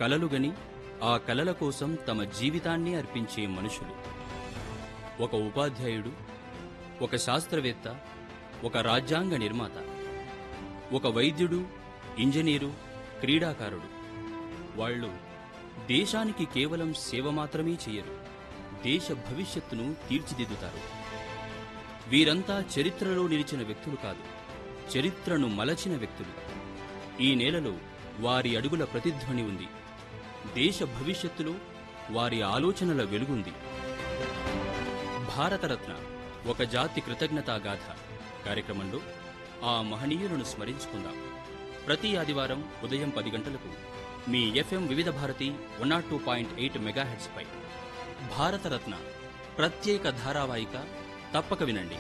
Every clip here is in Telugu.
కలలుగని ఆ కలల కోసం తమ జీవితాన్ని అర్పించే మనుషులు ఒక ఉపాధ్యాయుడు ఒక శాస్త్రవేత్త ఒక రాజ్యాంగ నిర్మాత ఒక వైద్యుడు ఇంజనీరు క్రీడాకారుడు వాళ్ళు దేశానికి కేవలం సేవ మాత్రమే చేయరు దేశ భవిష్యత్తును తీర్చిదిద్దుతారు వీరంతా చరిత్రలో నిలిచిన వ్యక్తులు కాదు చరిత్రను మలచిన వ్యక్తులు ఈ నేలలో వారి అడుగుల ప్రతిధ్వని ఉంది దేశ భవిష్యత్తులో వారి ఆలోచనల వెలుగుంది భారతరత్న ఒక జాతి కృతజ్ఞతా గాథ కార్యక్రమంలో ఆ మహనీయులను స్మరించుకుందాం ప్రతి ఆదివారం ఉదయం పది గంటలకు మీ FM Vividh Bharati one nought two point eight మెగాహెడ్స్పై భారతరత్న ప్రత్యేక ధారావాహిక తప్పక వినండి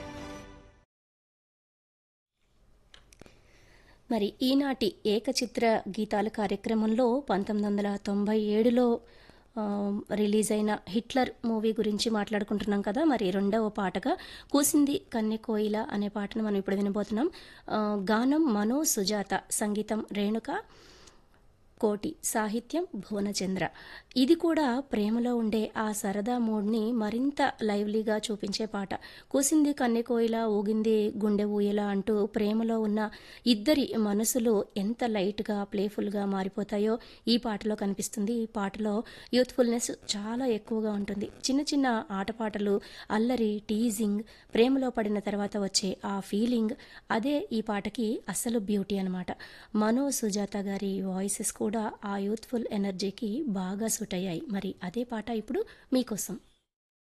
మరి ఈనాటి ఏకచిత్ర గీతాల కార్యక్రమంలో పంతొమ్మిది వందల తొంభై ఏడులో ఆ, రిలీజ్ అయిన హిట్లర్ మూవీ గురించి మాట్లాడుకుంటున్నాం కదా మరి రెండవ పాటగా కూసింది కన్నె కోయిల అనే పాటను మనం ఇప్పుడు వినబోతున్నాం ఆ, గానం మనో సుజాత సంగీతం రేణుక కోటి సాహిత్యం భువనచంద్ర ఇది కూడా ప్రేమలో ఉండే ఆ సరదా మూడ్ని మరింత లైవ్లీగా చూపించే పాట కూసింది కన్నె కోయిల ఊగింది గుండె ఊయల అంటూ ప్రేమలో ఉన్న ఇద్దరి మనసులు ఎంత లైట్గా ప్లేఫుల్గా మారిపోతాయో ఈ పాటలో కనిపిస్తుంది ఈ పాటలో యూత్ఫుల్నెస్ చాలా ఎక్కువగా ఉంటుంది చిన్న చిన్న ఆటపాటలు అల్లరి టీజింగ్ ప్రేమలో పడిన తర్వాత వచ్చే ఆ ఫీలింగ్ అదే ఈ పాటకి అసలు బ్యూటీ అనమాట మనో సుజాత గారి వాయిసెస్ కూడా ఆ యూత్ఫుల్ ఎనర్జీకి బాగా సూట్ అయ్యాయి మరి అదే పాట ఇప్పుడు మీకోసం